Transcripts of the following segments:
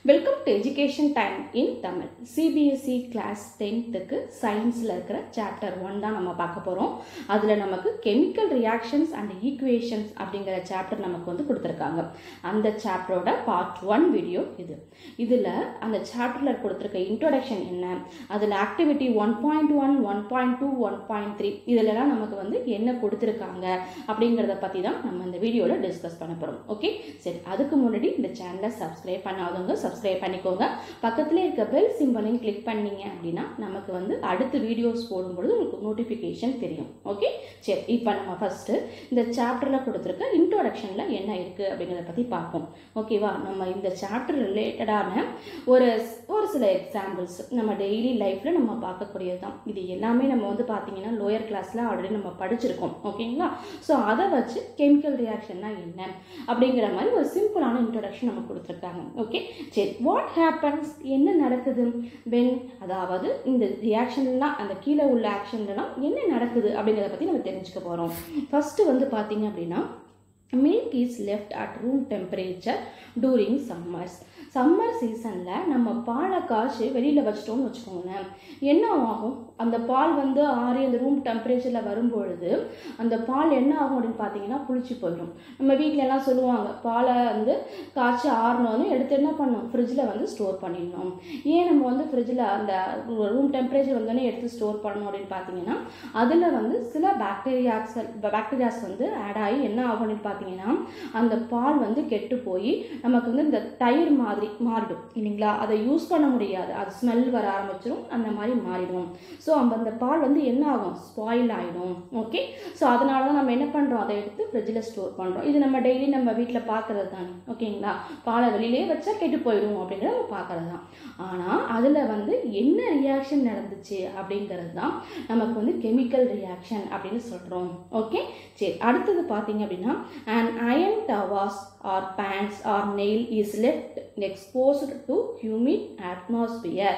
Welcome to education time in Tamil CBSE class டென்த்துக்கு சயின்ஸில் இருக்கிற சாப்டர் ஒன் தான் நம்ம பார்க்க போகிறோம் அதில் நமக்கு கெமிக்கல் ரியாக்ஷன்ஸ் அண்ட் ஈக்குவேஷன்ஸ் அப்படிங்கிற சாப்டர் நமக்கு வந்து கொடுத்துருக்காங்க அந்த சாப்டரோட பார்ட் ஒன் வீடியோ இது இதில் அந்த சாப்டரில் கொடுத்துருக்க இன்ட்ரோடக்ஷன் என்ன அதில் activity one point one one point two one point three இதிலலாம் நமக்கு வந்து என்ன கொடுத்துருக்காங்க அப்படிங்கிறத பற்றி தான் நம்ம இந்த வீடியோவில் டிஸ்கஸ் பண்ண போகிறோம் ஓகே சரி அதுக்கு முன்னாடி இந்த சேனலை சப்ஸ்கிரைப் பண்ணாதவங்க சப்ஸ்கிரைப் பண்ணிக்கோங்க பக்கத்தில் இருக்க பெல் சிம்பலையும் கிளிக் பண்ணீங்க அப்படின்னா நமக்கு வந்து அடுத்த வீடியோஸ் போடும்பொழுது உங்களுக்கு நோட்டிஃபிகேஷன் தெரியும் ஓகே சரி இப்போ நம்ம ஃபஸ்ட்டு இந்த சாப்டரில் கொடுத்துருக்க இன்ட்ரோடக்ஷனில் என்ன இருக்குது அப்படிங்கிறத பற்றி பார்ப்போம் ஓகேவா நம்ம இந்த சாப்டர் ரிலேட்டடான ஒரு ஒரு சில எக்ஸாம்பிள்ஸ் நம்ம டெய்லி லைஃப்பில் நம்ம பார்க்கக்கூடியது தான் இது எல்லாமே நம்ம வந்து பார்த்தீங்கன்னா லோயர் கிளாஸில் ஆல்ரெடி நம்ம படிச்சிருக்கோம் ஓகேங்களா ஸோ அதை வச்சு கெமிக்கல் ரியாக்ஷன்னா என்ன அப்படிங்கிற மாதிரி ஒரு சிம்பிளான இன்ட்ரோடக்ஷன் நம்ம கொடுத்துருக்காங்க ஓகே சரி வாட் ஹேப்பன்ஸ் என்ன நடக்குது வென் அதாவது இந்த ரியாக்ஷன்லாம் அந்த கீழே உள்ள ஆக்ஷன்லாம் என்ன நடக்குது அப்படிங்கிறத பற்றி நம்ம தெரிஞ்சுக்க போகிறோம் ஃபஸ்ட்டு வந்து பார்த்தீங்க அப்படின்னா milk is left at room temperature during summers summer சீசனில் நம்ம பாலை காய்ச்சி வெளியில் வச்சிட்டோம்னு வச்சுக்கோங்களேன் என்ன ஆகும் அந்த பால் வந்து ஆறி அந்த ரூம் டெம்பரேச்சரில் வரும்பொழுது அந்த பால் என்ன ஆகும் அப்படின்னு பார்த்தீங்கன்னா புளிச்சு போயிடும் நம்ம வீட்டில எல்லாம் சொல்லுவாங்க பாலை வந்து காய்ச்சி ஆறினோன்னு எடுத்து என்ன பண்ணணும் ஃப்ரிட்ஜில் வந்து ஸ்டோர் பண்ணிடணும் ஏன் நம்ம வந்து ஃப்ரிட்ஜில் அந்த ரூம் டெம்பரேச்சர் வந்தோடனே எடுத்து ஸ்டோர் பண்ணணும் அப்படின்னு பார்த்தீங்கன்னா அதில் வந்து சில பாக்டீரியாஸ் பாக்டீரியாஸ் வந்து ஆட் ஆகி என்ன ஆகும் அப்படின்னு பார்த்தீங்கன்னா அந்த பால் வந்து கெட்டு போய் நமக்கு வந்து இந்த தயிர் மாதிரி மாறிடும் இல்லைங்களா அதை யூஸ் பண்ண முடியாது அது ஸ்மெல் வர ஆரம்பிச்சிடும் அந்த மாதிரி மாறிடும் ஸோ அந்த அந்த பால் வந்து என்ன ஆகும் ஸ்பாயில் ஆகிடும் ஓகே ஸோ அதனால தான் நம்ம என்ன பண்ணுறோம் அதை எடுத்து ஃப்ரிட்ஜில் ஸ்டோர் பண்ணுறோம் இது நம்ம டெய்லி நம்ம வீட்டில் பார்க்குறது தானே ஓகேங்களா பாலை வெளியிலே வச்சா கெட்டு போயிடும் அப்படிங்கிறத நம்ம பார்க்குறது தான் ஆனால் அதில் வந்து என்ன ரியாக்ஷன் நடந்துச்சு அப்படிங்கிறது தான் நமக்கு வந்து கெமிக்கல் ரியாக்ஷன் அப்படின்னு சொல்கிறோம் ஓகே சரி அடுத்தது பார்த்தீங்க அப்படின்னா and iron tawas or pans or nail is left exposed to humid atmosphere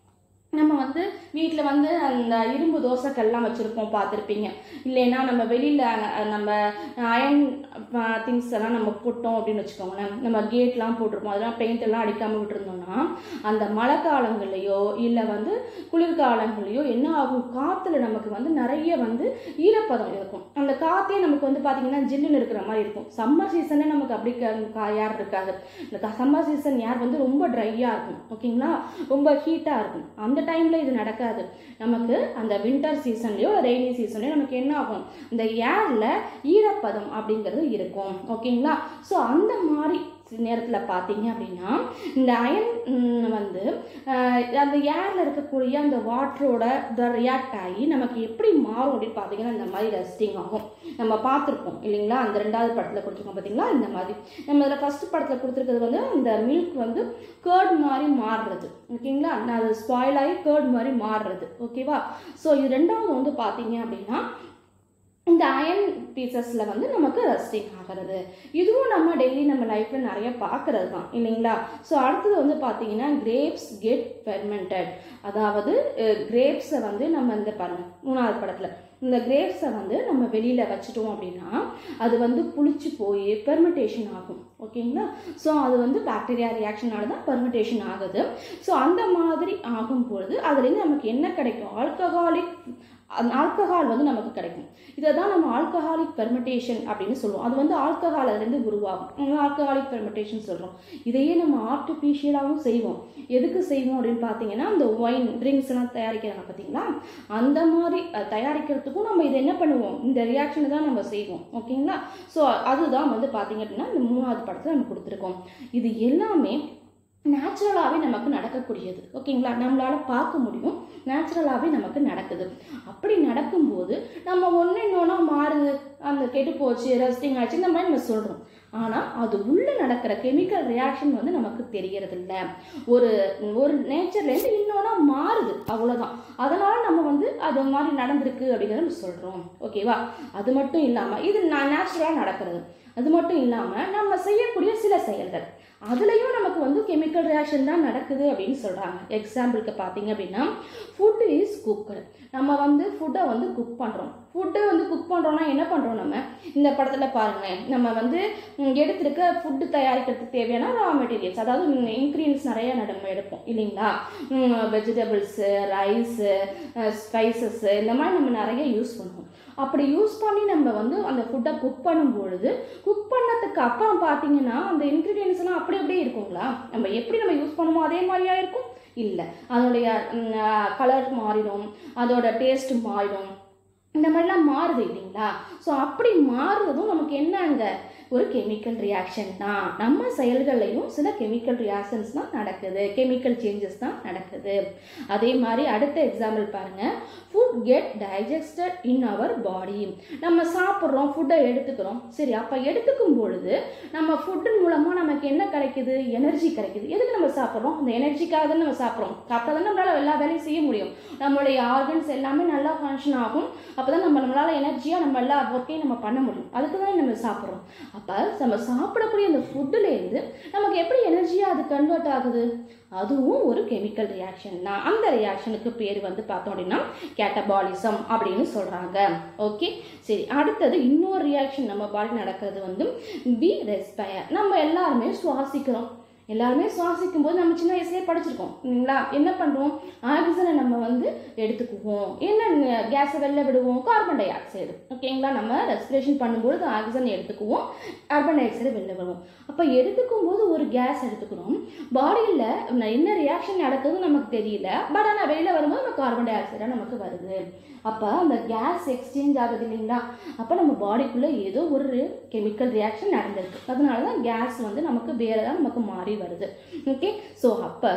நம்ம வந்து வீட்டில் வந்து அந்த இரும்பு தோசைக்கல்லாம் வச்சுருப்போம் பார்த்துருப்பீங்க இல்லைன்னா நம்ம வெளியில் நம்ம அயன் திங்ஸ் எல்லாம் நம்ம போட்டோம் அப்படின்னு வச்சுக்கோங்களேன் நம்ம கேட்லாம் போட்டிருப்போம் அதெல்லாம் பெயிண்ட் எல்லாம் அடிக்காமல் விட்டுருந்தோம்னா அந்த மழை காலங்கள்லையோ இல்லை வந்து குளிர்காலங்கள்லையோ என்ன ஆகும் காற்றுல நமக்கு வந்து நிறைய வந்து ஈரப்பதம் இருக்கும் அந்த காற்றே நமக்கு வந்து பார்த்திங்கன்னா ஜில்லுன்னு இருக்கிற மாதிரி இருக்கும் சம்மர் சீசனே நமக்கு அப்படி யார் இருக்காது இந்த சம்மர் சீசன் யார் வந்து ரொம்ப ட்ரையாக இருக்கும் ஓகேங்களா ரொம்ப ஹீட்டாக இருக்கும் அந்த டைமில் இது நடக்காது நமக்கு அந்த வின்டர் சீசன்லேயோ ரெய்னி சீசன்லேயோ நமக்கு என்ன ஆகும் இந்த ஏரில் ஈரப்பதம் அப்படிங்கிறது இருக்கும் ஓகேங்களா ஸோ அந்த மாதிரி நேரத்தில் பார்த்தீங்க அப்படின்னா இந்த அயன் வந்து அந்த ஏரில் இருக்கக்கூடிய அந்த வாட்டரோட த ரியாக்ட் ஆகி நமக்கு எப்படி மாறும் அப்படின்னு பார்த்தீங்கன்னா இந்த மாதிரி ரஸ்டிங் ஆகும் நம்ம பார்த்துருப்போம் இல்லைங்களா அந்த ரெண்டாவது படத்தில் கொடுத்துருக்கோம் பார்த்தீங்களா இந்த மாதிரி நம்ம இதில் ஃபஸ்ட் படத்தில் கொடுத்துருக்கிறது வந்து அந்த மில்க் வந்து கேர்ட் மாதிரி மாறுறது ஓகேங்களா அது ஸ்பாயில் ஆகி கேர்ட் மாதிரி மாறுறது ஓகேவா ஸோ இது ரெண்டாவது வந்து பார்த்தீங்க அப்படின்னா இந்த அயன் பீசஸில் வந்து நமக்கு ரஸ்டிங் ஆகிறது இதுவும் நம்ம டெய்லி நம்ம லைஃப்பில் நிறைய பார்க்குறது தான் இல்லைங்களா ஸோ அடுத்தது வந்து பார்த்தீங்கன்னா கிரேப்ஸ் கெட் ஃபெர்மெண்டட் அதாவது கிரேப்ஸை வந்து நம்ம இந்த பாருங்க மூணாவது படத்தில் இந்த கிரேப்ஸை வந்து நம்ம வெளியில் வச்சுட்டோம் அப்படின்னா அது வந்து புளிச்சு போய் பெர்மெண்டேஷன் ஆகும் ஓகேங்களா ஸோ அது வந்து பாக்டீரியா ரியாக்ஷனால தான் பெர்மெண்டேஷன் ஆகுது ஸோ அந்த மாதிரி ஆகும் பொழுது அதுலேருந்து நமக்கு என்ன கிடைக்கும் ஆல்கஹாலிக் அந்த ஆல்கஹால் வந்து நமக்கு கிடைக்கும் இதை தான் நம்ம ஆல்கஹாலிக் பெர்மெண்டேஷன் அப்படின்னு சொல்லுவோம் அது வந்து ஆல்கஹால் அதுலேருந்து உருவாகும் ஆல்கஹாலிக் பெர்மெண்டேஷன் சொல்கிறோம் இதையே நம்ம ஆர்டிஃபிஷியலாகவும் செய்வோம் எதுக்கு செய்வோம் அப்படின்னு பார்த்தீங்கன்னா அந்த ஒயின் ட்ரிங்க்ஸ் எல்லாம் தயாரிக்கிறாங்க பார்த்தீங்களா அந்த மாதிரி தயாரிக்கிறதுக்கும் நம்ம இதை என்ன பண்ணுவோம் இந்த ரியாக்ஷனை தான் நம்ம செய்வோம் ஓகேங்களா ஸோ அதுதான் வந்து பார்த்தீங்க அப்படின்னா இந்த மூணாவது படத்தில் நம்ம கொடுத்துருக்கோம் இது எல்லாமே நேச்சுரலாகவே நமக்கு நடக்கக்கூடியது ஓகேங்களா நம்மளால் பார்க்க முடியும் நேச்சுரலாகவே நமக்கு நடக்குது அப்படி நடக்கும்போது நம்ம ஒன்று இன்னொன்னா மாறுது அந்த கெட்டு போச்சு ரெஸ்டிங் ஆச்சு இந்த மாதிரி நம்ம சொல்கிறோம் ஆனால் அது உள்ளே நடக்கிற கெமிக்கல் ரியாக்ஷன் வந்து நமக்கு தெரியறது இல்லை ஒரு ஒரு நேச்சர்லேருந்து இன்னொன்னா மாறுது அவ்வளோதான் அதனால் நம்ம வந்து அது மாதிரி நடந்திருக்கு அப்படிங்கிறத நம்ம சொல்கிறோம் ஓகேவா அது மட்டும் இல்லாமல் இது நேச்சுரலாக நடக்கிறது அது மட்டும் இல்லாமல் நம்ம செய்யக்கூடிய சில செயல்கள் அதுலேயும் நமக்கு வந்து கெமிக்கல் ரியாக்ஷன் தான் நடக்குது அப்படின்னு சொல்கிறாங்க எக்ஸாம்பிளுக்கு பார்த்தீங்க அப்படின்னா ஃபுட் இஸ் குக்கடு நம்ம வந்து ஃபுட்டை வந்து குக் பண்ணுறோம் ஃபுட்டு வந்து குக் பண்ணுறோம்னா என்ன பண்ணுறோம் நம்ம இந்த படத்தில் பாருங்களேன் நம்ம வந்து ம், எடுத்திருக்க ஃபுட்டு தயாரிக்கிறதுக்கு தேவையான ரா மெட்டீரியல்ஸ் அதாவது இன்க்ரீடியன்ஸ் நிறைய நம்ம எடுப்போம் இல்லைங்களா வெஜிடபிள்ஸு ரைஸு ஸ்பைசஸ்ஸு இந்த மாதிரி நம்ம நிறைய யூஸ் பண்ணுவோம் அப்படி யூஸ் பண்ணி நம்ம வந்து அந்த ஃபுட்டை குக் பண்ணும் பொழுது குக் பண்ணதுக்கு அப்புறம் பார்த்தீங்கன்னா அந்த இன்க்ரீடியன்ஸ் எல்லாம் அப்படி அப்படியே இருக்குங்களா நம்ம எப்படி நம்ம யூஸ் பண்ணுமோ அதே மாதிரியா இருக்கும் இல்லை அதோடைய கலர் மாறிடும் அதோட டேஸ்ட் மாறிடும் இந்த மாதிரிலாம் மாறுது இல்லைங்களா ஸோ அப்படி மாறுறதும் நமக்கு என்னங்க ஒரு கெமிக்கல் ரியாக்ஷன் தான் நம்ம செயல்கள்லையும் சில கெமிக்கல் ரியாக்ஷன்ஸ் தான் நடக்குது கெமிக்கல் சேஞ்சஸ் தான் நடக்குது அதே மாதிரி அடுத்த எக்ஸாம்பிள் பாருங்க food get digested in our body நம்ம சாப்பிட்றோம் ஃபுட்டை எடுத்துக்கிறோம் சரி அப்போ எடுத்துக்கும் பொழுது நம்ம ஃபுட்டின் மூலமாக நமக்கு என்ன கிடைக்குது எனர்ஜி கிடைக்குது எதுக்கு நம்ம சாப்பிட்றோம் அந்த எனர்ஜிக்காக தான் நம்ம சாப்பிட்றோம் சாப்பிட்டா தான் நம்மளால எல்லா வேலையும் செய்ய முடியும் நம்மளுடைய ஆர்கன்ஸ் எல்லாமே நல்லா ஃபங்க்ஷன் ஆகும் அப்போ தான் நம்ம நம்மளால எனர்ஜியாக நம்ம எல்லா ஒர்க்கையும் நம்ம பண்ண முடியும் அதுக்கு தான் நம்ம சாப்பிட்றோம் அப்போ நம்ம சாப்பிடக்கூடிய அந்த ஃபுட்டுலேருந்து நமக்கு எப்படி எனர்ஜியாக அது கன்வெர்ட் ஆகுது அதுவும் ஒரு கெமிக்கல் ரியாக்ஷன் தான் அந்த ரியாக்ஷனுக்கு பேர் வந்து பார்த்தோம் அப்படின்னா கேட்டபாலிசம் அப்படின்னு சொல்கிறாங்க ஓகே சரி அடுத்தது இன்னொரு ரியாக்ஷன் நம்ம பாடி நடக்கிறது வந்து பி ரெஸ்பயர் நம்ம எல்லாருமே சுவாசிக்கிறோம் எல்லாருமே சுவாசிக்கும் போது நம்ம சின்ன வயசுலேயே படிச்சிருக்கோம் இல்லைங்களா என்ன பண்ணுறோம் ஆக்சிஜனை நம்ம வந்து எடுத்துக்குவோம் என்ன கேஸை வெளில விடுவோம் கார்பன் டை ஆக்சைடு ஓகேங்களா நம்ம ரெஸ்பிரேஷன் பண்ணும்போது ஆக்சிஜன் எடுத்துக்குவோம் கார்பன் டை ஆக்சைடு வெளில விடுவோம் அப்போ எடுத்துக்கும் போது ஒரு கேஸ் எடுத்துக்கிறோம் பாடியில் என்ன ரியாக்ஷன் நடக்குதுன்னு நமக்கு தெரியல பட் ஆனால் வெளியில் வரும்போது நம்ம கார்பன் டை ஆக்சைடாக நமக்கு வருது அப்போ அந்த கேஸ் எக்ஸ்சேஞ்ச் ஆகுது இல்லைங்களா அப்போ நம்ம பாடிக்குள்ளே ஏதோ ஒரு கெமிக்கல் ரியாக்ஷன் நடந்திருக்கு அதனால தான் கேஸ் வந்து நமக்கு வேறு தான் நமக்கு மாறி வருது ஓகே ஸோ அப்போ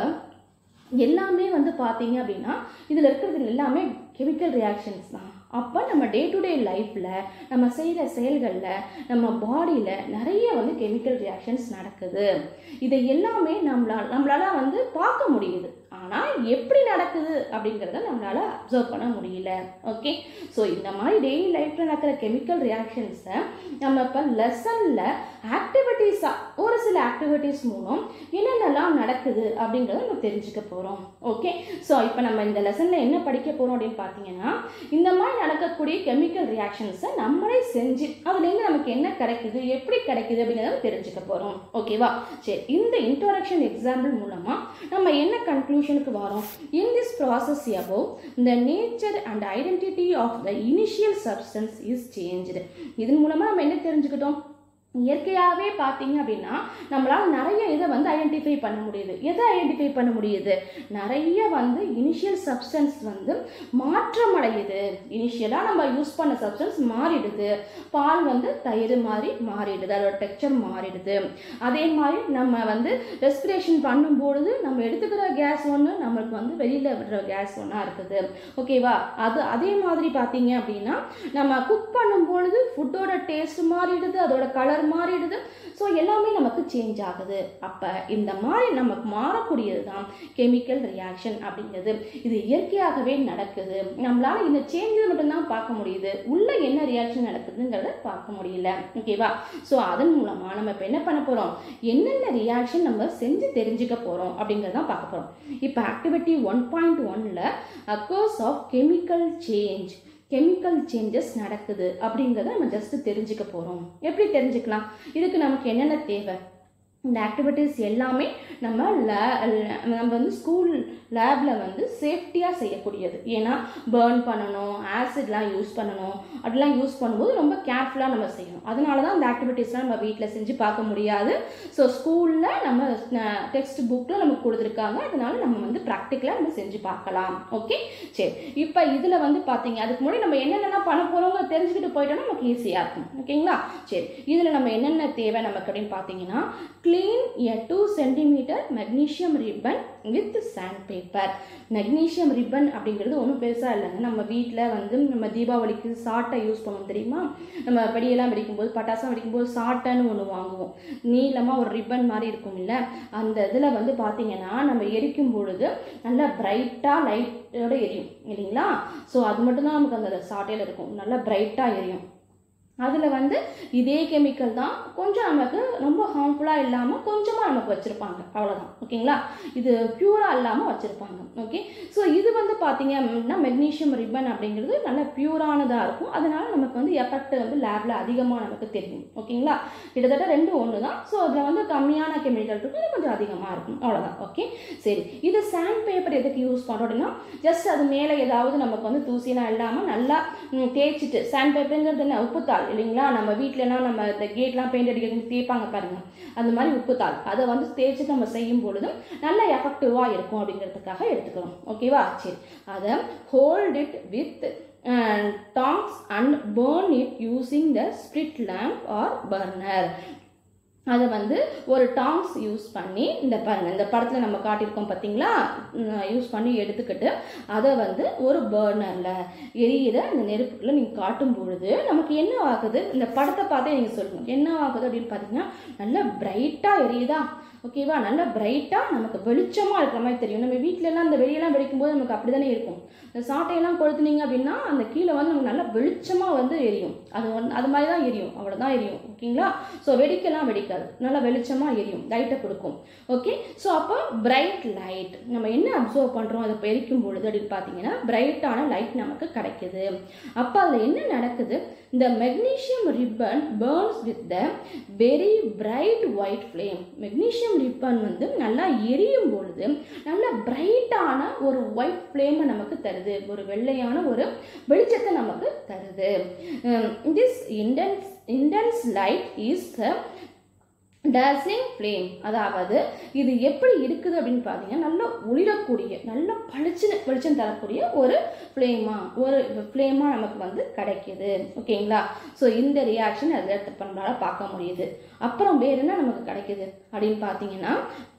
எல்லாமே வந்து பார்த்தீங்க அப்படின்னா இதில் இருக்கிறது எல்லாமே கெமிக்கல் ரியாக்ஷன்ஸ் தான் அப்போ நம்ம டே டு டே லைஃப்பில் நம்ம செய்கிற செயல்களில் நம்ம பாடியில் நிறைய வந்து கெமிக்கல் ரியாக்ஷன்ஸ் நடக்குது இதை எல்லாமே நம்மளால் நம்மளால் வந்து பார்க்க முடியுது ஆனால் எப்படி நடக்குது அப்படிங்கிறத நம்மளால் அப்சர்வ் பண்ண முடியல ஓகே ஸோ இந்த மாதிரி டெய்லி லைஃப்பில் நடக்கிற கெமிக்கல் ரியாக்ஷன்ஸை நம்ம இப்போ லெசனில் ஆக்டிவிட்டீஸாக ஒரு சில ஆக்டிவிட்டீஸ் மூலம் என்னென்னலாம் நடக்குது அப்படிங்கிறத நம்ம தெரிஞ்சுக்க போகிறோம் ஓகே ஸோ இப்போ நம்ம இந்த லெசனில் என்ன படிக்க போகிறோம் அப்படின்னு பார்த்தீங்கன்னா இந்த மாதிரி நடக்கக்கூடிய கெமிக்கல் ரியாக்ஷன்ஸை நம்மளே செஞ்சு அதுலேருந்து நமக்கு என்ன கிடைக்குது எப்படி கிடைக்குது அப்படிங்கிறத தெரிஞ்சுக்க போகிறோம் ஓகேவா சரி இந்த இன்ட்ரோடக்ஷன் எக்ஸாம்பிள் மூலமாக நம்ம என்ன கன்க்ளூஷனுக்கு வரோம் in this process above the nature and identity of the initial substance is changed இதன் மூலமாக நம்ம என்ன தெரிஞ்சுக்கிட்டோம் இயற்கையாகவே பார்த்தீங்க அப்படின்னா நம்மளால் நிறைய இதை வந்து ஐடென்டிஃபை பண்ண முடியுது எதை ஐடென்டிஃபை பண்ண முடியுது நிறைய வந்து இனிஷியல் சப்ஸ்டன்ஸ் வந்து மாற்றம் அடையுது இனிஷியலாக நம்ம யூஸ் பண்ண சப்ஸ்டன்ஸ் மாறிடுது பால் வந்து தயிர் மாதிரி மாறிடுது அதோட டெக்ஸ்சர் மாறிடுது அதே மாதிரி நம்ம வந்து ரெஸ்பிரேஷன் பண்ணும்பொழுது நம்ம எடுத்துக்கிற கேஸ் ஒன்று நம்மளுக்கு வந்து வெளியில் விடுற கேஸ் ஒன்றா இருக்குது ஓகேவா அது அதே மாதிரி பார்த்தீங்க அப்படின்னா நம்ம குக் பண்ணும்பொழுது ஃபுட்டோட டேஸ்ட் மாறிடுது அதோட கலர் மாறிடுது ஸோ எல்லாமே நமக்கு சேஞ்ச் ஆகுது அப்போ இந்த மாதிரி நமக்கு மாறக்கூடியது தான் கெமிக்கல் ரியாக்ஷன் அப்படிங்கிறது இது இயற்கையாகவே நடக்குது நம்மளால இந்த சேஞ்சஸ் மட்டும்தான் பார்க்க முடியுது உள்ள என்ன ரியாக்ஷன் நடக்குதுங்கிறத பார்க்க முடியல ஓகேவா ஸோ அதன் மூலமாக நம்ம இப்போ என்ன பண்ண போகிறோம் என்னென்ன ரியாக்ஷன் நம்ம செஞ்சு தெரிஞ்சுக்க போகிறோம் அப்படிங்கிறத பார்க்க போகிறோம் இப்போ ஆக்டிவிட்டி ஒன் பாயிண்ட் ஒன்னில் occurs of chemical change chemical changes நடக்குது அப்படிங்கிறத நம்ம ஜஸ்ட் தெரிஞ்சுக்க போகிறோம் எப்படி தெரிஞ்சுக்கலாம் இதுக்கு நமக்கு என்னென்ன தேவை இந்த ஆக்டிவிட்டீஸ் எல்லாமே நம்ம லே நம்ம வந்து ஸ்கூல் லேபில் வந்து சேஃப்டியாக செய்யக்கூடியது ஏன்னா பேர்ன் பண்ணணும் ஆசிட்லாம் யூஸ் பண்ணணும் அதெல்லாம் யூஸ் பண்ணும்போது ரொம்ப கேர்ஃபுல்லாக நம்ம செய்யணும் அதனால தான் அந்த ஆக்டிவிட்டீஸ்லாம் நம்ம வீட்டில் செஞ்சு பார்க்க முடியாது ஸோ ஸ்கூலில் நம்ம டெக்ஸ்ட் புக்கில் நமக்கு கொடுத்துருக்காங்க அதனால நம்ம வந்து ப்ராக்டிக்கலாக நம்ம செஞ்சு பார்க்கலாம் ஓகே சரி இப்போ இதில் வந்து பார்த்தீங்க அதுக்கு முன்னாடி நம்ம என்னென்னலாம் பண்ண போகிறோங்க தெரிஞ்சுக்கிட்டு போயிட்டோம்னா நமக்கு ஈஸியாக இருக்கும் ஓகேங்களா சரி இதில் நம்ம என்னென்ன தேவை நமக்கு அப்படின்னு பார்த்தீங்கன்னா clean a two centimetre magnesium ribbon with sandpaper magnesium ribbon அப்படிங்கிறது ஒன்றும் பெருசாக இல்லைங்க நம்ம வீட்டில் வந்து நம்ம தீபாவளிக்கு சாட்டை யூஸ் பண்ணுவோம் தெரியுமா நம்ம வெடியெல்லாம் வெடிக்கும்போது பட்டாசம் வெடிக்கும்போது சாட்டைன்னு ஒன்று வாங்குவோம் நீளமாக ஒரு ரிப்பன் மாதிரி இருக்கும் இல்லை அந்த இதில் வந்து பார்த்தீங்கன்னா நம்ம எரிக்கும் பொழுது நல்லா பிரைட்டாக லைட்டோட எரியும் இல்லைங்களா ஸோ அது மட்டும்தான் நமக்கு அந்த சாட்டையில் இருக்கும் நல்லா பிரைட்டாக எரியும் அதில் வந்து இதே கெமிக்கல் தான் கொஞ்சம் நமக்கு ரொம்ப ஹார்ம்ஃபுல்லாக இல்லாமல் கொஞ்சமாக நமக்கு வச்சுருப்பாங்க அவ்வளோதான் ஓகேங்களா இது பியூராக இல்லாமல் வச்சுருப்பாங்க ஓகே ஸோ இது வந்து பார்த்தீங்க அப்படின்னா மெக்னீஷியம் ரிப்பன் அப்படிங்கிறது நல்ல பியூரானதாக இருக்கும் அதனால நமக்கு வந்து எஃபெக்ட் வந்து லேபில் அதிகமாக நமக்கு தெரியும் ஓகேங்களா கிட்டத்தட்ட ரெண்டும் ஒன்று தான் ஸோ அதில் வந்து கம்மியான கெமிக்கல் இருக்கும் இது கொஞ்சம் அதிகமாக இருக்கும் அவ்வளோதான் ஓகே சரி இது சாண்ட் பேப்பர் எதுக்கு யூஸ் பண்ணுறோம் அப்படின்னா ஜஸ்ட் அது மேலே ஏதாவது நமக்கு வந்து தூசிலாம் இல்லாமல் நல்லா ம், தேய்ச்சிட்டு சாண்ட் பேப்பருங்கிறது என்ன உப்புத்தாள் இல்லைங்களா நம்ம வீட்டிலலாம் நம்ம இந்த கேட்லாம் பெயிண்ட் அடிக்கிறது தேய்ப்பாங்க பாருங்க அந்த மாதிரி உப்புத்தாள் அதை வந்து தேய்ச்சி நம்ம செய்யும் பொழுது நல்ல எஃபெக்டிவாக இருக்கும் அப்படிங்கிறதுக்காக எடுத்துக்கிறோம் ஓகேவா சரி அதை hold it with tongs and burn it using the spirit lamp or burner அதை வந்து ஒரு டாங்ஸ் யூஸ் பண்ணி இந்த பாருங்க இந்த படத்தில் நம்ம காட்டியிருக்கோம் பார்த்தீங்களா யூஸ் பண்ணி எடுத்துக்கிட்டு அதை வந்து ஒரு பர்னரில் எரியிற அந்த நெருப்புக்குள்ள நீங்கள் காட்டும் பொழுது நமக்கு என்ன ஆகுது இந்த படத்தை பார்த்தே நீங்கள் சொல்லுங்கள் என்ன ஆகுது அப்படின்னு பார்த்தீங்கன்னா நல்லா பிரைட்டாக எரியுதா ஓகேவா நல்லா பிரைட்டாக நமக்கு வெளிச்சமாக இருக்கிற மாதிரி தெரியும் நம்ம வீட்ல எல்லாம் அந்த வெளியெல்லாம் வெடிக்கும்போது நமக்கு அப்படி தானே இருக்கும் இந்த சாட்டையெல்லாம் கொளுத்துனீங்க அப்படின்னா அந்த கீழே வந்து நமக்கு நல்லா வெளிச்சமாக வந்து எரியும் அது ஒன் அது மாதிரி தான் எரியும் அவ்வளோதான் எரியும் ஓகேங்களா ஸோ வெடிக்கலாம் வெடிக்காது நல்லா வெளிச்சமாக எரியும் லைட்டை கொடுக்கும் ஓகே ஸோ அப்போ பிரைட் லைட் நம்ம என்ன அப்சர்வ் பண்ணுறோம் அதை எரிக்கும் பொழுது அப்படின்னு பார்த்தீங்கன்னா பிரைட்டான லைட் நமக்கு கிடைக்குது அப்போ அதில் என்ன நடக்குது இந்த magnesium ribbon burns with the very bright white flame magnesium ribbon வந்து நல்லா எரியும் பொழுது நல்ல பிரைட்டான ஒரு ஒயிட் ஃப்ளேமை நமக்கு தருது ஒரு வெள்ளையான ஒரு வெளிச்சத்தை நமக்கு தருது this intense intense light is the dazzling flame அதாவது இது எப்படி இருக்குது அப்படின்னு பார்த்தீங்கன்னா நல்ல ஒளிரக்கூடிய நல்ல பளிச்சுன்னு வெளிச்சம் தரக்கூடிய ஒரு ஃப்ளேமாக ஒரு ஃப்ளேமாக நமக்கு வந்து கிடைக்கிது ஓகேங்களா ஸோ இந்த ரியாக்ஷன் அதில் நம்மளால பார்க்க முடியுது அப்புறம் வேறு என்ன நமக்கு கிடைக்குது அப்படின்னு பார்த்தீங்கன்னா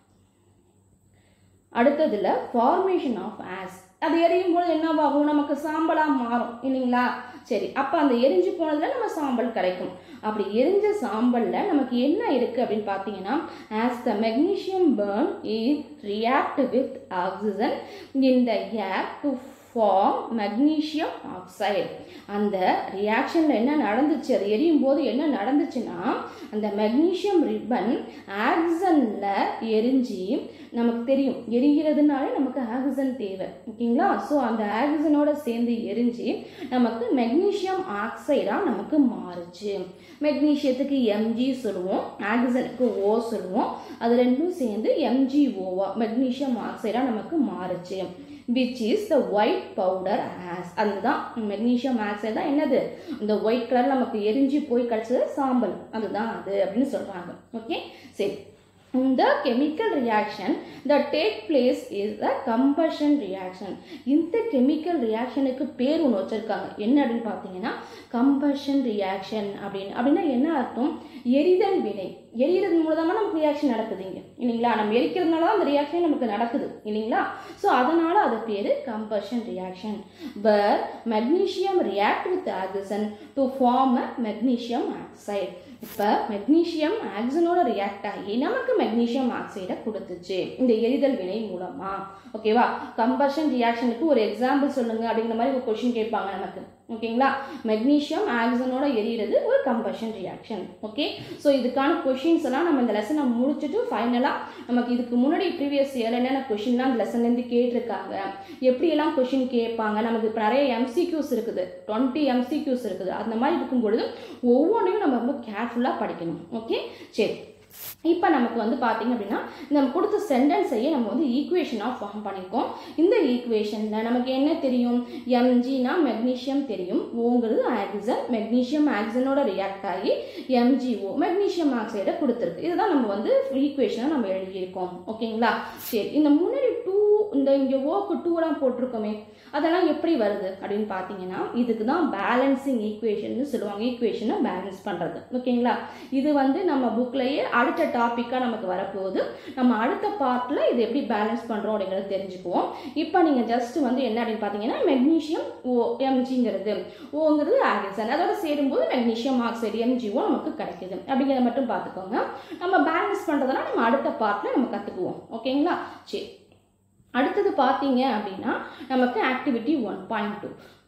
அடுத்ததுல ஃபார்மேஷன் ஆஃப் ஆஸ் அது எரியும் போது என்னவாகும் நமக்கு சாம்பலாக மாறும் இல்லைங்களா சரி அப்போ அந்த எரிஞ்சு போனதுல நம்ம சாம்பல் கிடைக்கும் அப்படி எரிஞ்ச சாம்பல்ல நமக்கு என்ன இருக்கு அப்படின்னு பார்த்தீங்கன்னா as the magnesium burn is react with oxygen in the air to form magnesium oxide அந்த ரியாக்ஷனில் என்ன நடந்துச்சு அது எரியும் போது என்ன நடந்துச்சுன்னா அந்த மெக்னீஷியம் ரிப்பன் ஆக்சனில் எரிஞ்சு நமக்கு தெரியும் எரிகிறதுனால நமக்கு ஆக்சிஜன் தேவை ஓகேங்களா ஸோ அந்த ஆக்சிஜனோட சேர்ந்து எரிஞ்சு நமக்கு மெக்னீஷியம் ஆக்சைடாக நமக்கு மாறுச்சு மெக்னீஷியத்துக்கு எம்ஜி சொல்லுவோம் ஆக்சிஜனுக்கு ஓ சொல்லுவோம் அது ரெண்டும் சேர்ந்து எம்ஜிஓவா மெக்னீஷியம் ஆக்சைடாக நமக்கு மாறுச்சு which is the white powder as அதுதான் மெக்னீஷியம் ஆக்சைடு தான் என்னது இந்த ஒயிட் கலர் நமக்கு எரிஞ்சு போய் கிடச்சது சாம்பல் அதுதான் அது அப்படின்னு சொல்கிறாங்க ஓகே சரி இந்த chemical reaction the take place is the combustion reaction இந்த கெமிக்கல் ரியாக்ஷனுக்கு பேர் ஒன்று வச்சுருக்காங்க என்ன அப்படின்னு பார்த்தீங்கன்னா கம்பஷன் ரியாக்ஷன் அப்படின்னு அப்படின்னா என்ன அர்த்தம் எரிதல் வினை எரிகிறது மூலமாக நமக்கு ரியாக்ஷன் நடக்குது இங்கே இல்லைங்களா நம்ம எரிக்கிறதுனால தான் அந்த ரியாக்ஷன் நமக்கு நடக்குது இல்லைங்களா ஸோ அதனால அது பேர் combustion reaction per magnesium react with oxygen to form a magnesium oxide இப்போ மெக்னீஷியம் ஆக்சிஜனோட ரியாக்ட் ஆகி நமக்கு மெக்னீஷியம் ஆக்சைடை கொடுத்துச்சு இந்த எரிதல் வினை மூலமா ஓகேவா கம்பஷன் ரியாக்ஷனுக்கு ஒரு எக்ஸாம்பிள் சொல்லுங்க அப்படிங்கிற மாதிரி ஒரு கொஷின் கேட்பாங்க நமக்கு ஓகேங்களா மெக்னீஷியம் ஆக்சிஜனோட எரியிறது ஒரு கம்பஷன் ரியாக்ஷன் ஓகே ஸோ இதுக்கான கொஷின்ஸ் எல்லாம் நம்ம இந்த லெசனை முடிச்சுட்டு ஃபைனலாக நமக்கு இதுக்கு முன்னாடி ப்ரீவியஸ் இயர் என்னென்ன கொஷின்லாம் இந்த லெசன்லேருந்து கேட்டிருக்காங்க எப்படியெல்லாம் கொஷின் கேட்பாங்க நமக்கு இப்போ நிறைய எம்சிக்யூஸ் இருக்குது டுவெண்ட்டி எம்சிக்யூஸ் இருக்குது அந்த மாதிரி இருக்கும் பொழுது ஒவ்வொன்றையும் நம்ம ரொம்ப கேர்ஃபுல்லாக படிக்கணும் ஓகே சரி இப்போ நமக்கு வந்து பார்த்தீங்க அப்படின்னா நம்ம கொடுத்த சென்டென்ஸையே நம்ம வந்து ஈக்குவேஷனாக ஃபார்ம் பண்ணியிருக்கோம் இந்த ஈக்குவேஷனில் நமக்கு என்ன தெரியும் எம்ஜினா மெக்னீஷியம் தெரியும் ஓங்கிறது ஆக்சிஜன் மெக்னீஷியம் ஆக்சிஜனோட ரியாக்ட் ஆகி எம்ஜிஓ மெக்னீஷியம் ஆக்சைடை கொடுத்துருக்கு இதுதான் நம்ம வந்து ஈக்குவேஷனாக நம்ம எழுதியிருக்கோம் ஓகேங்களா சரி இந்த முன்னாடி டூ இந்த இங்கே ஓக்கு டூலாம் போட்டிருக்கோமே அதெல்லாம் எப்படி வருது அப்படின்னு பார்த்தீங்கன்னா இதுக்கு தான் பேலன்சிங் ஈக்குவேஷன் சொல்லுவாங்க ஈக்குவேஷனை பேலன்ஸ் பண்ணுறது ஓகேங்களா இது வந்து நம்ம புக்லேயே அடுத்த டாப்பிக்காக நமக்கு வரப்போகுது நம்ம அடுத்த பார்ட்டில் இது எப்படி பேலன்ஸ் பண்ணுறோம் அப்படிங்கிறத தெரிஞ்சுக்குவோம் இப்போ நீங்கள் ஜஸ்ட் வந்து என்ன அப்படின்னு பார்த்தீங்கன்னா மெக்னீஷியம் ஓ எம்ஜிங்கிறது ஓங்கிறது ஆக்சிஜன் அதோட சேரும்போது மெக்னீஷியம் ஆக்சைடு எம்ஜிஓ நமக்கு கிடைக்குது அப்படிங்கிறத மட்டும் பார்த்துக்கோங்க நம்ம பேலன்ஸ் பண்ணுறதுனா நம்ம அடுத்த பார்ட்டில் நம்ம கற்றுக்குவோம் ஓகேங்களா சரி அடுத்தது பார்த்தீங்க அப்படின்னா நமக்கு activity one point two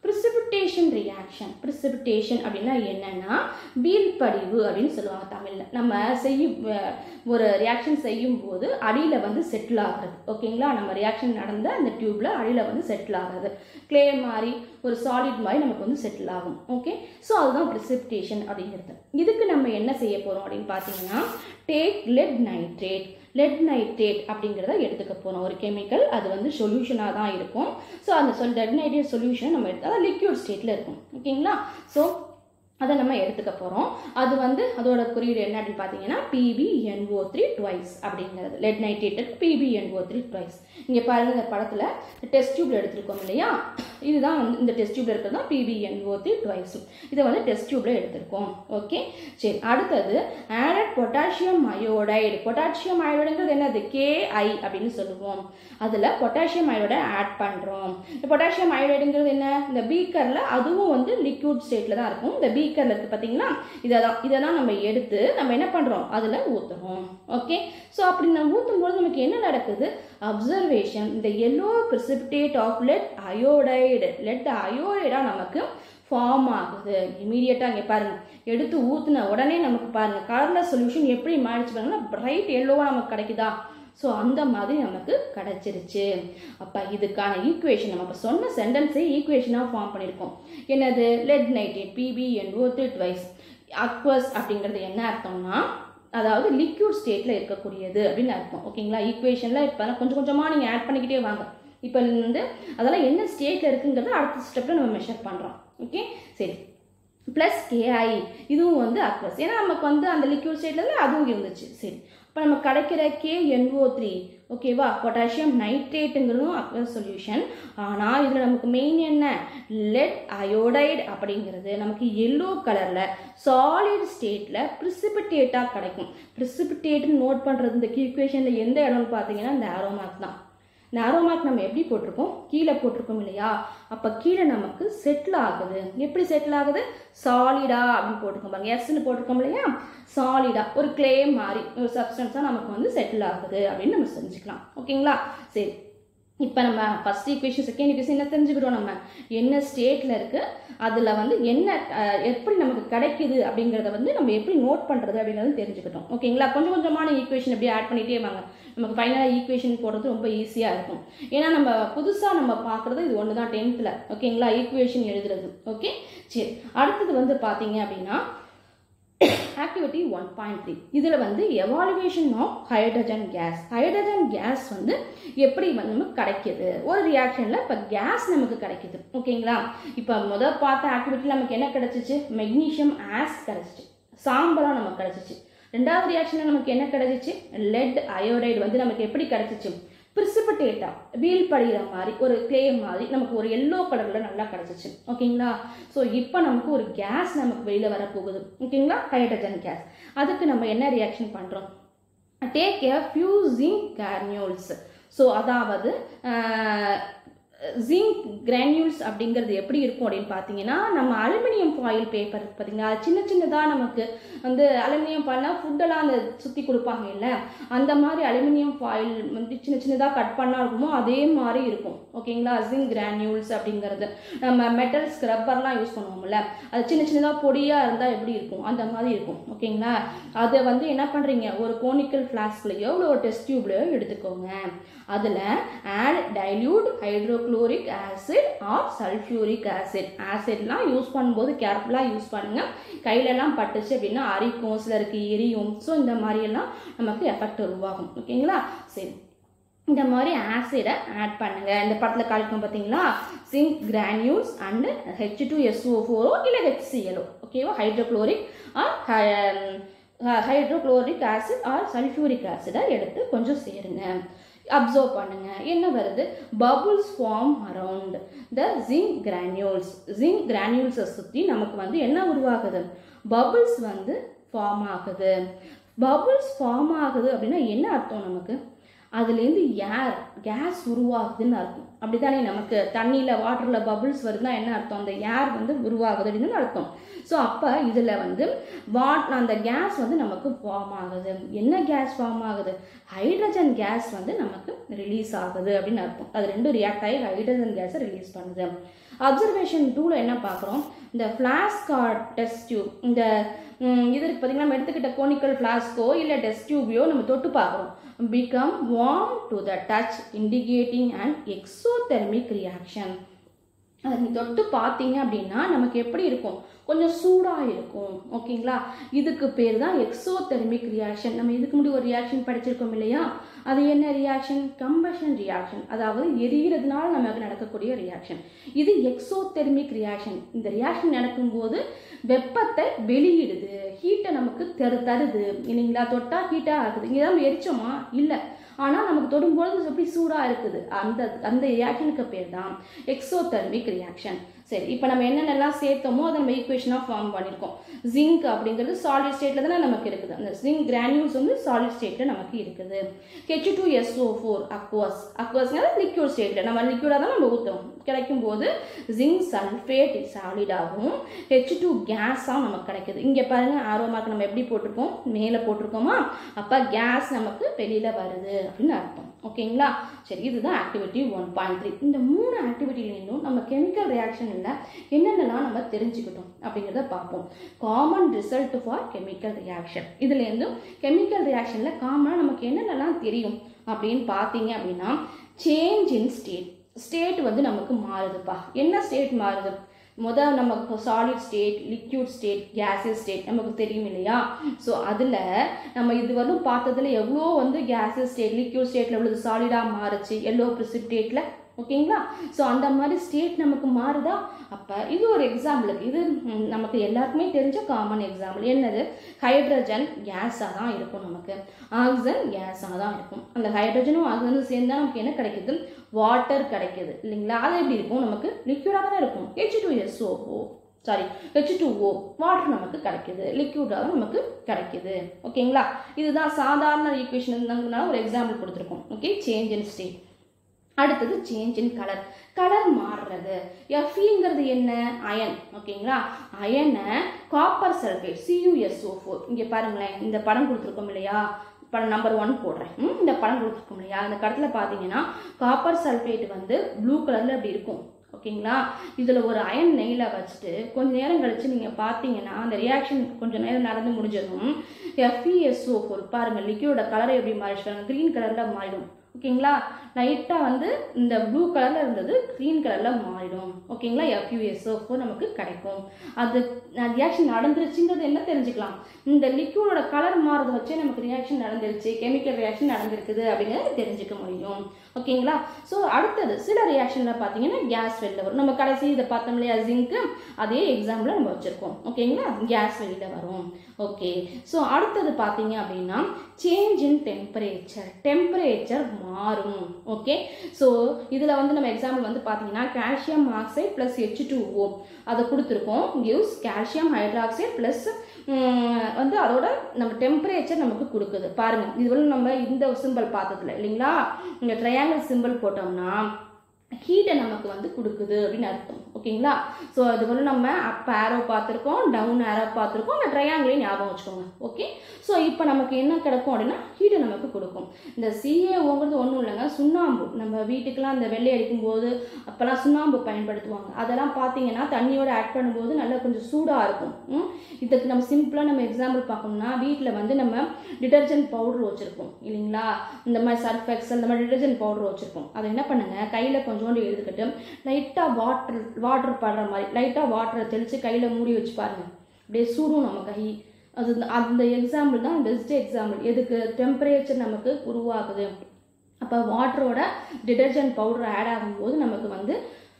precipitation reaction precipitation அப்படின்னா என்னன்னா வீழ்படிவு அப்படின்னு சொல்லுவாங்க தமிழில் நம்ம செய்யும் அஹ், ஒரு ரியாக்ஷன் செய்யும் போது அடியில் வந்து செட்டில் ஆகுறது ஓகேங்களா நம்ம ரியாக்ஷன் நடந்த அந்த டியூப்ல அடியில் வந்து செட்டில் ஆகுறது க்ளே மாதிரி ஒரு சாலிட் மாதிரி நமக்கு வந்து செட்டில் ஆகும் ஓகே ஸோ அதுதான் ப்ரிசிபிட்டேஷன் அப்படிங்கிறது இதுக்கு நம்ம என்ன செய்ய போகிறோம் அப்படின்னு பார்த்தீங்கன்னா take lead nitrate lead nitrate அப்படிங்கிறத எடுத்துக்க போகிறோம் ஒரு கெமிக்கல் அது வந்து சொல்யூஷனாக தான் இருக்கும் ஸோ அந்த சொல் லெட் நைட்ரேட் சொல்யூஷன் நம்ம எடுத்தால் அது லிக்யூட் ஸ்டேட்டில் இருக்கும் ஓகேங்களா ஸோ அதை நம்ம எடுத்துக்க போகிறோம் அது வந்து அதோட குறியீடு என்ன அப்படின்னு பார்த்தீங்கன்னா பிபிஎன்ஓ த்ரீ ட்வைஸ் அப்படிங்கிறது lead nitrated PbNO three twice இங்கே பாருங்க இந்த படத்தில் டெஸ்ட் டியூப்ல எடுத்திருக்கோம் இல்லையா இதுதான் வந்து இந்த டெஸ்ட் டியூப்ல இருக்கிறது தான் பிபிஎன்ஓ த்ரீ ட்வைஸ் இதை வந்து டெஸ்ட் டியூப்ல எடுத்திருக்கோம் ஓகே சரி அடுத்தது ஆடட் பொட்டாசியம் அயோடைடு பொட்டாசியம் அயோடைங்கிறது என்னது கேஐ அப்படின்னு சொல்லுவோம் அதில் பொட்டாசியம் அயோடை ஆட் பண்ணுறோம் இந்த பொட்டாசியம் அயோடைடுங்கிறது என்ன இந்த பீக்கரில் அதுவும் வந்து லிக்விட் ஸ்டேட்டில் தான் இருக்கும் இந்த பீக்கரில் இருக்குது பார்த்தீங்களா இதை தான் இதை தான் நம்ம எடுத்து நம்ம என்ன பண்ணுறோம் அதில் ஊற்றுறோம் ஓகே ஸோ அப்படி நம்ம ஊற்றும் போது நமக்கு என்ன நடக்குது அப்சர்வேஷன் இந்த yellow precipitate of lead iodide lead அயோடைடாக நமக்கு ஃபார்ம் ஆகுது இமீடியட்டாக இங்கே பாருங்கள் எடுத்து ஊற்றுன உடனே நமக்கு பாருங்கள் கலர்லெஸ் சொல்யூஷன் எப்படி மாறிச்சு பாருங்கன்னா பிரைட் எல்லோவாக நமக்கு கிடைக்குதா ஸோ அந்த மாதிரி நமக்கு கிடைச்சிருச்சு அப்போ இதுக்கான ஈக்குவேஷன் நம்ம இப்போ சொன்ன சென்டென்ஸே ஈக்குவேஷனாக ஃபார்ம் பண்ணியிருக்கோம் என்னது லெட் நைட்ரேட் பிபி அண்ட் ஓத்ரிட் வைஸ் அக்வஸ் அப்படிங்கிறது என்ன அர்த்தம்னா அதாவது லிக்யூட் ஸ்டேட்டில் இருக்கக்கூடியது அப்படின்னு அர்த்தம் ஓகேங்களா ஈக்குவேஷனில் இப்போ கொஞ்சம் கொஞ்சமாக நீங்கள் ஆட் பண்ணிக்கிட்டே வாங்க இப்போ வந்து அதெல்லாம் என்ன ஸ்டேட்டில் இருக்குங்கிறத அடுத்த ஸ்டெப்பில் நம்ம மெஷர் பண்ணுறோம் ஓகே சரி ப்ளஸ் கேஐ இதுவும் வந்து அக்வஸ் ஏன்னா நமக்கு வந்து அந்த லிக்யூட் ஸ்டேட்டில் அதுவும் இருந்துச்சு சரி இப்போ நம்ம கிடைக்கிற கேஎன்ஓ த்ரீ ஓகேவா பொட்டாசியம் நைட்ரேட்டுங்கிறதும் அக்வஸ் சொல்யூஷன் ஆனால் இதில் நமக்கு மெயின் என்ன லெட் அயோடைடு அப்படிங்கிறது நமக்கு எல்லோ கலரில் சாலிட் ஸ்டேட்டில் ப்ரிசிபிட்டேட்டாக கிடைக்கும் ப்ரிசிபிட்டேட்னு நோட் பண்ணுறது இந்த ஈக்குவேஷனில் எந்த இடம்னு பார்த்தீங்கன்னா இந்த ஆரோமார்க் தான் இந்த ஆரோமார்க் நம்ம எப்படி போட்டிருக்கோம் கீழே போட்டிருக்கோம் இல்லையா அப்போ கீழே நமக்கு செட்டில் ஆகுது எப்படி செட்டில் ஆகுது சாலிடா அப்படின்னு போட்டிருக்கோம் பாருங்க எஸ்ன்னு போட்டிருக்கோம் இல்லையா சாலிடா ஒரு கிளே மாதிரி ஒரு சப்ஸ்டன்ஸாக நமக்கு வந்து செட்டில் ஆகுது அப்படின்னு நம்ம செஞ்சுக்கலாம் ஓகேங்களா சரி இப்போ நம்ம ஃபஸ்ட் ஈக்குவேஷன் செகண்ட் ஈக்குவேஷன் என்ன தெரிஞ்சுக்கிறோம் நம்ம என்ன ஸ்டேட்டில் இருக்குது அதில் வந்து என்ன அஹ், எப்படி நமக்கு கிடைக்குது அப்படிங்கிறத வந்து நம்ம எப்படி நோட் பண்ணுறது அப்படிங்கிறது தெரிஞ்சுக்கிட்டோம் ஓகேங்களா கொஞ்சம் கொஞ்சமான ஈக்குவேஷன் அப்படியே ஆட் பண்ணிகிட்டே வாங்க நமக்கு ஃபைனலாக ஈக்குவேஷன் போடுறது ரொம்ப ஈஸியாக இருக்கும் ஏன்னா நம்ம புதுசாக நம்ம பார்க்குறது இது ஒன்று தான் டென்த்தில் ஓகேங்களா ஈக்குவேஷன் எழுதுறது ஓகே சரி அடுத்தது வந்து பார்த்தீங்க அப்படின்னா ஆக்டிவிட்டி ஒன் பாயிண்ட் த்ரீ இதில் வந்து evaluation of hydrogen gas hydrogen gas வந்து எப்படி வந்து நமக்கு கிடைக்கிது ஒரு ரியாக்ஷனில் இப்போ கேஸ் நமக்கு கிடைக்கிது ஓகேங்களா இப்போ முதல் பார்த்த ஆக்டிவிட்டியில் நமக்கு என்ன கிடைச்சிச்சு மெக்னீஷியம் ஆஸ் கிடைச்சிச்சு சாம்பலாக நமக்கு கிடைச்சிச்சு ரெண்டாவது ரியாக்ஷனில் நமக்கு என்ன கிடைச்சிச்சு லெட் அயோடைடு வந்து நமக்கு எப்படி கிடைச்சிச்சு பிரிசிபிட்டேட்டா வீல் படிகிற மாதிரி ஒரு கிளே மாதிரி நமக்கு ஒரு எல்லோ கலரில் நல்லா கிடச்சிச்சு ஓகேங்களா ஸோ இப்போ நமக்கு ஒரு கேஸ் நமக்கு வெளியில் வரப்போகுது ஓகேங்களா ஹைட்ரஜன் கேஸ் அதுக்கு நம்ம என்ன ரியாக்ஷன் பண்ணுறோம் take a few zinc granules so அதாவது ஜிங்க் கிரானியூல்ஸ் அப்படிங்கிறது எப்படி இருக்கும் அப்படின்னு பார்த்தீங்கன்னா நம்ம அலுமினியம் ஃபாயில் பேப்பர் பார்த்தீங்கன்னா அது சின்ன சின்னதாக நமக்கு வந்து அலுமினியம் ஃபாயில்னால் ஃபுட்டெல்லாம் அந்த சுற்றி கொடுப்பாங்க இல்லை அந்த மாதிரி அலுமினியம் ஃபாயில் வந்து சின்ன சின்னதாக கட் பண்ணா இருக்குமோ அதே மாதிரி இருக்கும் ஓகேங்களா ஜிங்க் கிரானியூல்ஸ் அப்படிங்கிறது நம்ம மெட்டல் ஸ்க்ரப்பர்லாம் யூஸ் பண்ணுவோம்ல அது சின்ன சின்னதாக பொடியாக இருந்தால் எப்படி இருக்கும் அந்த மாதிரி இருக்கும் ஓகேங்களா அதை வந்து என்ன பண்ணுறீங்க ஒரு கோனிக்கல் ஃப்ளாஸ்க்லையோ இல்லை ஒரு டெஸ்ட் டியூப்லையோ எடுத்துக்கோங்க அதில் add dilute hydrochloric acid or sulphuric acid ஆசிட்லாம் யூஸ் பண்ணும்போது கேர்ஃபுல்லாக யூஸ் பண்ணுங்கள் கையிலலாம் பட்டுச்சு அப்படின்னா அரிக்கும் சிலருக்கு எரியும் ஸோ இந்த மாதிரியெல்லாம் நமக்கு எஃபெக்ட் உருவாகும் ஓகேங்களா சரி இந்த மாதிரி ஆசிடை ஆட் பண்ணுங்க இந்த படத்தில் காலிக்கும் பார்த்தீங்களா zinc granules and H two SO ஃபோரோ இல்லை ஹெச்சிஎலோ ஓகேவா hydrochloric or hydrochloric acid or sulphuric ஆசிடை எடுத்து கொஞ்சம் சேருங்க அப்சர்வ் பண்ணுங்க என்ன வருது bubbles form around the zinc granules zinc கிரானியூல்ஸை சுற்றி நமக்கு வந்து என்ன உருவாகுது பபுள்ஸ் வந்து ஃபார்ம் ஆகுது பபுள்ஸ் ஃபார்ம் ஆகுது அப்படின்னா என்ன அர்த்தம் நமக்கு அதுலேருந்து ஏர் கேஸ் உருவாகுதுன்னு அர்த்தம் அப்படித்தானே நமக்கு தண்ணியில் வாட்டரில் பபுள்ஸ் வருதுன்னா என்ன அர்த்தம் அந்த ஏர் வந்து உருவாகுது அப்படின்னு அர்த்தம் ஸோ அப்போ இதில் வந்து வாட் அந்த கேஸ் வந்து நமக்கு ஃபார்ம் ஆகுது என்ன கேஸ் ஃபார்ம் ஆகுது ஹைட்ரஜன் கேஸ் வந்து நமக்கு ரிலீஸ் ஆகுது அப்படின்னு அர்த்தம் அது ரெண்டும் ரியாக்ட் ஆகி ஹைட்ரஜன் கேஸை ரிலீஸ் பண்ணுது அப்சர்வேஷன் டூவில் என்ன பார்க்குறோம் இந்த ஃப்ளாஸ்கார்ட் டெஸ்ட் டியூப் இந்த ம், இது இருக்கு பார்த்தீங்கன்னா நம்ம எடுத்துக்கிட்ட கோனிக்கல் ஃப்ளாஸ்கோ இல்லை டெஸ்ட் டியூபையோ நம்ம தொட்டு பார்க்குறோம் become warm to the touch indicating an exothermic reaction அதை நீ தொட்டு பார்த்தீங்க அப்படின்னா நமக்கு எப்படி இருக்கும் கொஞ்சம் சூடாக இருக்கும் ஓகேங்களா இதுக்கு பேர் தான் எக்ஸோதெர்மிக் ரியாக்ஷன் நம்ம இதுக்கு முன்னாடி ஒரு ரியாக்ஷன் படிச்சிருக்கோம் இல்லையா அது என்ன ரியாக்ஷன் கம்பஷன் ரியாக்ஷன் அதாவது எரிகிறதுனால நமக்கு நடக்கக்கூடிய ரியாக்ஷன் இது எக்ஸோதெர்மிக் ரியாக்ஷன் இந்த ரியாக்ஷன் நடக்கும்போது வெப்பத்தை வெளியிடுது ஹீட்டை நமக்கு தரு தருது இல்லைங்களா தொட்டா ஹீட்டாக இருக்குது இங்கே தான் எரிச்சோமா இல்லை ஆனால் நமக்கு தொடும்போது எப்படி சூடாக இருக்குது அந்த அந்த ரியாக்ஷனுக்கு பேர் தான் எக்ஸோதெர்மிக் ரியாக்ஷன் சரி இப்போ நம்ம என்னென்னலாம் சேர்த்தோமோ அதை நம்ம ஈக்குவேஷனாக ஃபார்ம் பண்ணியிருக்கோம் ஜிங்க் அப்படிங்கிறது சாலிட் ஸ்டேட்டில் தானே நமக்கு இருக்குது அந்த ஜிங்க் கிரானியூல்ஸ் வந்து சாலிட் ஸ்டேட்டில் நமக்கு இருக்குது H two SO four aqueous அக்வாஸ்ங்கிறது லிக்யூட் ஸ்டேட்டில் நம்ம லிக்யூடாக தான் நம்ம ஊற்றுவோம் கிடைக்கும் போது ஜிங்க் சல்ஃபேட் சாலிடாகவும் ஹெச் டூ கேஸாக நமக்கு கிடைக்குது இங்கே பாருங்கள் ஆரோ மார்க் நம்ம எப்படி போட்டிருக்கோம் மேலே போட்டிருக்கோமா அப்போ கேஸ் நமக்கு வெளியில் வருது அப்படின்னு அர்த்தம் ஓகேங்களா சரி இதுதான் ஆக்டிவிட்டி ஒன் பாயிண்ட் த்ரீ இந்த மூணு ஆக்டிவிட்டிலேருந்தும் நம்ம கெமிக்கல் ரியாக்ஷனில் என்னென்னலாம் நம்ம தெரிஞ்சுக்கிட்டோம் அப்படிங்கிறத பார்ப்போம் common result for chemical reaction இதுலேருந்தும் கெமிக்கல் ரியாக்ஷனில் காமனாக நமக்கு என்னென்னலாம் தெரியும் அப்படின்னு பார்த்தீங்க அப்படின்னா சேஞ்ச் இன் ஸ்டேட் ஸ்டேட் வந்து நமக்கு மாறுதுப்பா என்ன ஸ்டேட் மாறுது முதல் நமக்கு solid state liquid state gases state நமக்கு தெரியும் இல்லையா ஸோ அதில் நம்ம இதுவரையும் பார்த்ததுல எவ்வளோ வந்து கேஸஸ் ஸ்டேட் லிக்யூட் ஸ்டேட்டில் எவ்வளோ சாலிடாக மாறுச்சு எல்லோ ப்ரிசிப்டேட்டில் ஓகேங்களா ஸோ அந்த மாதிரி ஸ்டேட் நமக்கு மாறுதா அப்போ இது ஒரு எக்ஸாம்பிளுக்கு இது ம், நமக்கு எல்லாருக்குமே தெரிஞ்ச காமன் எக்ஸாம்பிள் என்னது ஹைட்ரஜன் கேஸாக தான் இருக்கும் நமக்கு ஆக்சிஜன் கேஸாக தான் இருக்கும் அந்த ஹைட்ரஜனும் ஆக்சிஜனும் சேர்ந்தா நமக்கு என்ன கிடைக்குது வாட்டர் கிடைக்குது இல்லைங்களா அது எப்படி இருக்கும் நமக்கு லிக்யூடாக தான் இருக்கும் H two SO sorry H two O water நமக்கு கிடைக்குது லிக்யூடாக நமக்கு கிடைக்குது ஓகேங்களா இதுதான் சாதாரண ஈக்குவேஷன் இருந்தாங்கனால ஒரு எக்ஸாம்பிள் கொடுத்துருக்கோம் ஓகே சேஞ்ச் இன் ஸ்டேட் அடுத்தது சேஞ்ச் இன் கலர் கலர் மாறுறது எஃப்இங்கிறது என்ன அயன் ஓகேங்களா அயனை காப்பர் சல்ஃபேட் சியூஎஸ்ஓ ஃபோர் இங்கே பாருங்களேன் இந்த படம் கொடுத்துருக்கோம் இல்லையா படம் நம்பர் ஒன் போடுறேன் ம், இந்த படம் கொடுத்துருக்கோம் இல்லையா அந்த கடத்தில் பார்த்தீங்கன்னா காப்பர் சல்ஃபேட் வந்து ப்ளூ கலரில் அப்படி இருக்கும் ஓகேங்களா இதில் ஒரு அயன் நெய்யில் வச்சுட்டு கொஞ்ச நேரம் கழித்து நீங்கள் பார்த்தீங்கன்னா அந்த ரியாக்ஷன் கொஞ்சம் நேரம் நடந்து முடிஞ்சதும் எஃப்இஎஸ்ஓ ஃபோர் பாருங்கள் லிக்யூட கலரை எப்படி மாறிடுச்சு க்ரீன் கலரில் மாறிடும் ஓகேங்களா லைட்டாக வந்து இந்த ப்ளூ கலரில் இருந்தது க்ரீன் கலரில் மாறிடும் ஓகேங்களா எஃப்யூஎஸ்ஓ நமக்கு கிடைக்கும் அது ரியாக்ஷன் நடந்துருச்சுங்கிறது என்ன தெரிஞ்சுக்கலாம் இந்த லிக்யூடோட கலர் மாறதை வச்சே நமக்கு ரியாக்ஷன் நடந்துருச்சு கெமிக்கல் ரியாக்ஷன் நடந்திருக்குது அப்படிங்கிறத தெரிஞ்சுக்க முடியும் ஓகேங்களா ஸோ அடுத்தது சில ரியாக்ஷனில் பார்த்தீங்கன்னா கேஸ் வெளில வரும் நம்ம கடைசி இதை பார்த்தோம் இல்லையா ஜிங்க்கு அதே எக்ஸாம்பிள் நம்ம வச்சுருக்கோம் ஓகேங்களா கேஸ் வெளியில் வரும் ஓகே ஸோ அடுத்தது பார்த்தீங்க அப்படின்னா சேஞ்ச் இன் டெம்பரேச்சர் டெம்பரேச்சர் மாறும் ஓகே ஸோ இதில் வந்து நம்ம எக்ஸாம்பிள் வந்து பார்த்தீங்கன்னா calcium oxide plus H two O அதை கொடுத்துருக்கோம் கிவ்ஸ் கால்சியம் ஹைட்ராக்சைடு ப்ளஸ் வந்து அதோட நம்ம டெம்பரேச்சர் நமக்கு கொடுக்குது பாருங்கள் இது வந்து நம்ம இந்த சிம்பிள் பார்த்ததில்ல இல்லைங்களா இந்த ட்ரையாங்கிள் சிம்பிள் போட்டோம்னா ஹீட்டை நமக்கு வந்து கொடுக்குது அப்படின்னு அர்த்தம் ஓகேங்களா ஸோ இது வந்து நம்ம அப் ஆரோ பார்த்துருக்கோம் டவுன் ஆரோ பார்த்துருக்கோம் அந்த ட்ரையாங்கிளையும் ஞாபகம் வச்சுக்கோங்க ஓகே ஸோ இப்போ நமக்கு என்ன கிடைக்கும் அப்படின்னா ஹீட்டை நமக்கு கொடுக்கும் இந்த சிஏஓங்கிறது ஒன்றும் இல்லைங்க சுண்ணாம்பு நம்ம வீட்டுக்கெல்லாம் அந்த வெள்ளை அடிக்கும்போது அப்போல்லாம் சுண்ணாம்பு பயன்படுத்துவாங்க அதெல்லாம் பார்த்தீங்கன்னா தண்ணியோட ஆட் பண்ணும்போது நல்லா கொஞ்சம் சூடாக இருக்கும் ம்? இதுக்கு நம்ம சிம்பிளாக நம்ம எக்ஸாம்பிள் பார்க்கணும்னா வீட்டில் வந்து நம்ம டிடர்ஜென்ட் பவுடர் வச்சுருப்போம் இல்லைங்களா இந்த மாதிரி சர்ஃப் எக்ஸல் இந்த மாதிரி டிடர்ஜென்ட் பவுடர் வச்சுருப்போம் அதை என்ன பண்ணுங்க கையில் கொஞ்சோண்டு எடுத்துக்கிட்டு லைட்டாக வாட்டர் வாட்டர் படுற மாதிரி லைட்டாக வாட்டரை தெளித்து கையில் மூடி வச்சு பாருங்கள் அப்படியே சூடும் நம்ம கை அது அந்த எக்ஸாம்பிள் தான் பெஸ்ட் எக்ஸாம்பிள் எதுக்கு டெம்பரேச்சர் நமக்கு உருவாகுது அப்போ வாட்டரோட டிடர்ஜென்ட் பவுடர் ஆட் ஆகும்போது நமக்கு வந்து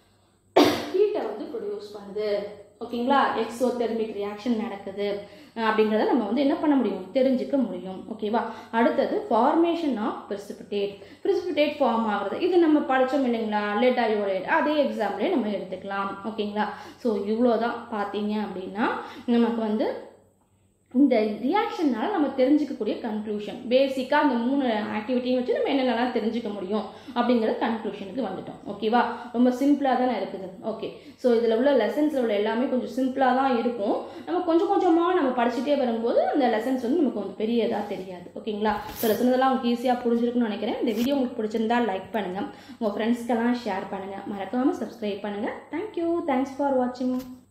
ஹீட்டை வந்து ப்ரொடியூஸ் பண்ணுது ஓகேங்களா எக்ஸோதெர்மிக் ரியாக்ஷன் நடக்குது அஹ் அப்படிங்கிறத நம்ம வந்து என்ன பண்ண முடியும் தெரிஞ்சுக்க முடியும் ஓகேவா அடுத்தது formation of precipitate precipitate form ஆகுறது இது நம்ம படித்தோம் இல்லைங்களா லெட் அயோடைட் அதே எக்ஸாம்பிளே நம்ம எடுத்துக்கலாம் ஓகேங்களா ஸோ இவ்வளோ தான் பார்த்தீங்க அப்படின்னா நமக்கு வந்து இந்த ரியாக்ஷன்னால நம்ம தெரிஞ்சுக்கக்கூடிய கன்க்ளூஷன் பேசிக்காக அந்த மூணு ஆக்டிவிட்டியும் வச்சு நம்ம என்னென்னலாம் தெரிஞ்சுக்க முடியும் அப்படிங்கிற கன்க்ளூஷனுக்கு வந்துட்டோம் ஓகேவா ரொம்ப சிம்பிளாக தானே இருக்குது ஓகே ஸோ இதில் உள்ள லெசன்ஸில் உள்ள எல்லாமே கொஞ்சம் சிம்பிளாக தான் இருக்கும் நம்ம கொஞ்சம் கொஞ்சமாக நம்ம படிச்சுட்டே வரும்போது அந்த லெசன்ஸ் வந்து நமக்கு கொஞ்சம் பெரியதாக தெரியாது ஓகேங்களா ஸோ லெசன் இதெல்லாம் உங்களுக்கு ஈஸியாக புரிஞ்சிருக்குன்னு நினைக்கிறேன் இந்த வீடியோ உங்களுக்கு பிடிச்சிருந்தா லைக் பண்ணுங்கள் உங்கள் ஃப்ரெண்ட்ஸ்க்கெல்லாம் ஷேர் பண்ணுங்கள் மறக்காமல் சப்ஸ்கிரைப் பண்ணுங்கள் தேங்க்யூ தேங்க்ஸ் ஃபார் வாட்சிங்